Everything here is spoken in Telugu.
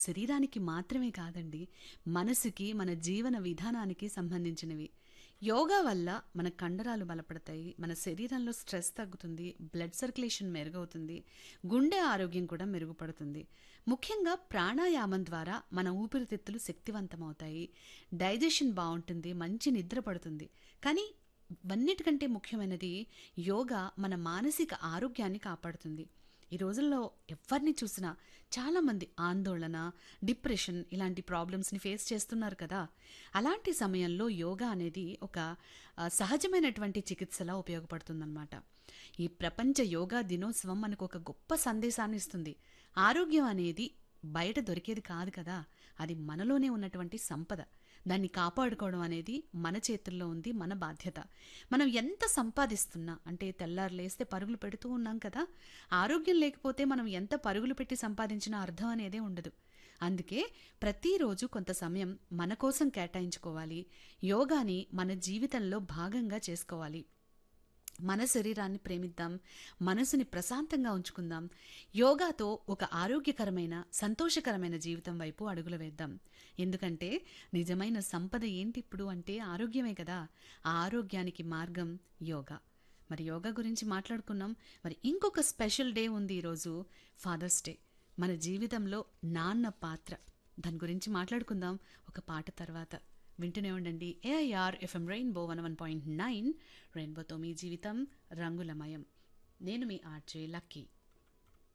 శరీరానికి మాత్రమే కాదండి మనసుకి మన జీవన విధానానికి సంబంధించినవి యోగా వల్ల మన కండరాలు బలపడతాయి మన శరీరంలో స్ట్రెస్ తగ్గుతుంది బ్లడ్ సర్క్యులేషన్ మెరుగవుతుంది గుండె ఆరోగ్యం కూడా మెరుగుపడుతుంది ముఖ్యంగా ప్రాణాయామం ద్వారా మన ఊపిరితిత్తులు శక్తివంతమవుతాయి డైజెషన్ బాగుంటుంది మంచి నిద్ర పడుతుంది కానీ వన్నిటికంటే ముఖ్యమైనది యోగా మన మానసిక ఆరోగ్యాన్ని కాపాడుతుంది ఈ రోజుల్లో ఎవరిని చూసినా చాలామంది ఆందోళన డిప్రెషన్ ఇలాంటి ప్రాబ్లమ్స్ని ఫేస్ చేస్తున్నారు కదా అలాంటి సమయంలో యోగా అనేది ఒక ఆ, సహజమైనటువంటి చికిత్సలా ఉపయోగపడుతుందన్నమాట ఈ ప్రపంచ యోగా దినోత్సవం మనకు ఒక గొప్ప సందేశాన్ని ఇస్తుంది ఆరోగ్యం అనేది బయట దొరికేది కాదు కదా అది మనలోనే ఉన్నటువంటి సంపద దాన్ని కాపాడుకోవడం అనేది మన చేతుల్లో ఉంది మన బాధ్యత మనం ఎంత సంపాదిస్తున్నా అంటే తెల్లారు లేస్తే పరుగులు పెడుతూ ఉన్నాం కదా ఆరోగ్యం లేకపోతే మనం ఎంత పరుగులు పెట్టి సంపాదించిన అర్థం అనేదే ఉండదు అందుకే ప్రతిరోజు కొంత సమయం మన కోసం కేటాయించుకోవాలి యోగాని మన జీవితంలో భాగంగా చేసుకోవాలి మన శరీరాన్ని ప్రేమిద్దాం మనసుని ప్రశాంతంగా ఉంచుకుందాం యోగాతో ఒక ఆరోగ్యకరమైన సంతోషకరమైన జీవితం వైపు అడుగులు వేద్దాం ఎందుకంటే నిజమైన సంపద ఏంటి ఇప్పుడు అంటే ఆరోగ్యమే కదా ఆ ఆరోగ్యానికి మార్గం యోగా మరి యోగా గురించి మాట్లాడుకున్నాం మరి ఇంకొక స్పెషల్ డే ఉంది ఈరోజు ఫాదర్స్ డే మన జీవితంలో నాన్న పాత్ర దాని గురించి మాట్లాడుకుందాం ఒక పాట తర్వాత వింటూనే ఉండండి AIR FM rainbow one one point nine రెయిన్బోతో మీ జీవితం రంగులమయం నేను మీ ఆర్జే లక్కీ